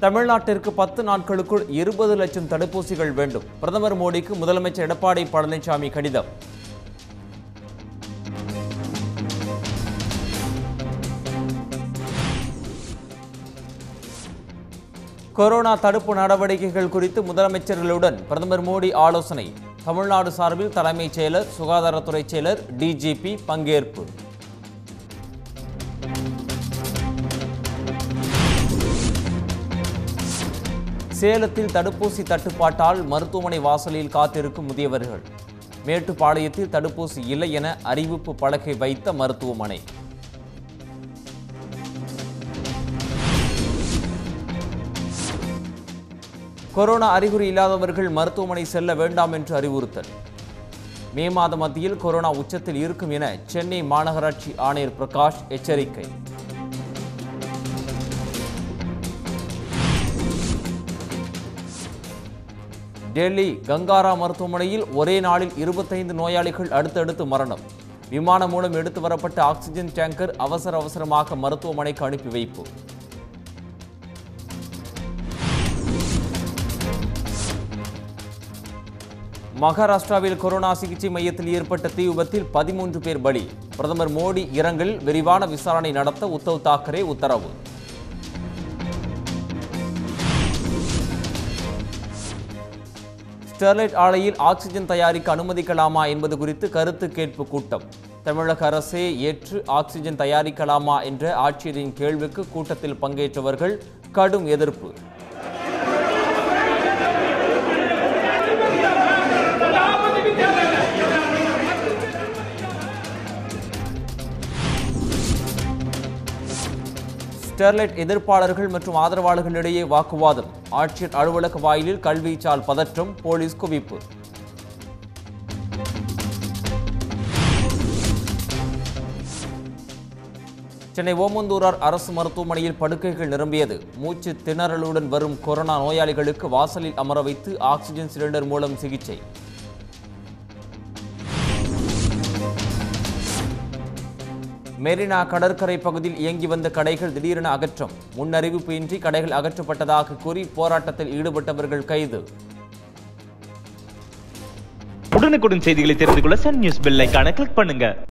தமிழ்நாட்டிற்கு பத்து நாட்களுக்குள் இருபது லட்சம் தடுப்பூசிகள் வேண்டும் பிரதமர் மோடிக்கு முதலமைச்சர் எடப்பாடி பழனிசாமி கடிதம் கொரோனா தடுப்பு நடவடிக்கைகள் குறித்து முதலமைச்சர்களுடன் பிரதமர் மோடி ஆலோசனை தமிழ்நாடு சார்பில் தலைமைச் செயலர் சுகாதாரத்துறை செயலர் டிஜிபி பங்கேற்பு சேலத்தில் தடுப்பூசி தட்டுப்பாட்டால் மருத்துவமனை வாசலில் காத்திருக்கும் முதியவர்கள் மேட்டுப்பாளையத்தில் தடுப்பூசி இல்லை என அறிவிப்பு பலகை வைத்த மருத்துவமனை கொரோனா அறிகுறி இல்லாதவர்கள் மருத்துவமனை செல்ல வேண்டாம் என்று அறிவுறுத்தல் மே மாத மத்தியில் கொரோனா உச்சத்தில் இருக்கும் என சென்னை மாநகராட்சி ஆணையர் பிரகாஷ் எச்சரிக்கை டெல்லி கங்காரா மருத்துவமனையில் ஒரே நாளில் இருபத்தைந்து நோயாளிகள் அடுத்தடுத்து மரணம் விமானம் மூலம் எடுத்து வரப்பட்ட ஆக்சிஜன் டேங்கர் அவசர அவசரமாக மருத்துவமனைக்கு அனுப்பி வைப்பு மகாராஷ்டிராவில் கொரோனா சிகிச்சை மையத்தில் ஏற்பட்ட தீ விபத்தில் பதிமூன்று பேர் பலி பிரதமர் மோடி இரங்கல் விரிவான விசாரணை நடத்த உத்தவ் தாக்கரே உத்தரவு ஸ்டெர்லைட் ஆலையில் ஆக்சிஜன் தயாரிக்க அனுமதிக்கலாமா என்பது குறித்து கருத்து கேட்பு கூட்டம் தமிழக அரசே ஏற்று ஆக்சிஜன் தயாரிக்கலாமா என்ற ஆட்சியரின் கேள்விக்கு கூட்டத்தில் பங்கேற்றவர்கள் கடும் எதிர்ப்பு ஸ்டெர்லைட் எதிர்ப்பாளர்கள் மற்றும் ஆதரவாளர்களிடையே வாக்குவாதம் ஆட்சியர் அலுவலக வாயிலில் கல்வீச்சால் பதற்றம் போலீஸ் குவிப்பு சென்னை ஓமந்தூரார் அரசு மருத்துவமனையில் படுக்கைகள் நிரம்பியது மூச்சு திணறலுடன் வரும் கொரோனா நோயாளிகளுக்கு வாசலில் அமர வைத்து ஆக்சிஜன் சிலிண்டர் மூலம் சிகிச்சை மெரினா கடற்கரை பகுதியில் இயங்கி வந்த கடைகள் திடீரென அகற்றம் முன்னறிவிப்பு இன்றி கடைகள் அகற்றப்பட்டதாக கூறி போராட்டத்தில் ஈடுபட்டவர்கள் கைது உடனுக்குடன் செய்திகளை தெரிந்து கொள்ள சன் நியூஸ் பெல் ஐகானை கிளிக் பண்ணுங்க